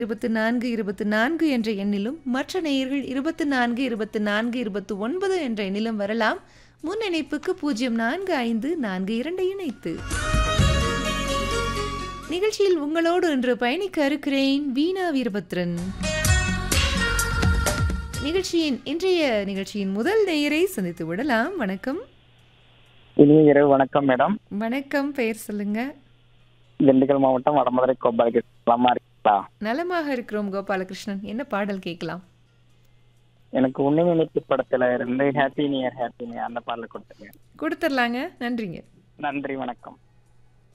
இருபத்து நான்கு இருபத்து நான்கு என்ற எண்ணிலும் மற்ற நேயர்கள் இருபத்து நான்கு இருபத்து நான்கு இருபத்து ஒன்பது என்ற எண்ணிலும் வரலாம் முன் இணைப்புக்கு பூஜ்ஜியம் நான்கு ஐந்து நான்கு இரண்டு இணைத்து நிகழ்ச்சியில் உங்களோடு இன்று பயணிக்க இருக்கிறேன் வீணா வீரபத்ரன் நிகழ்ச்சியின் இன்றைய நிகழ்ச்சியின் முதல் நேயரை சந்தித்து விடலாம் வணக்கம் இனிய இரவு வணக்கம் மேடம் வணக்கம் பெயர் சொல்லுங்க திண்டுக்கல் மாவட்டம் வடமதுரை கோபாலகிருஷ்ணன் நலமா இருக்கீங்களா நலமாக இருக்கிறோம் கோபாலகிருஷ்ணன் என்ன பாடல் கேட்கலாம் எனக்கு உன்னை நினைப்பு படத்துல இருந்து ஹாப்பி நியர் ஹாப்பி நியர் அந்த பாடல கொடுத்துருங்க கொடுத்துடலாங்க நன்றிங்க நன்றி வணக்கம்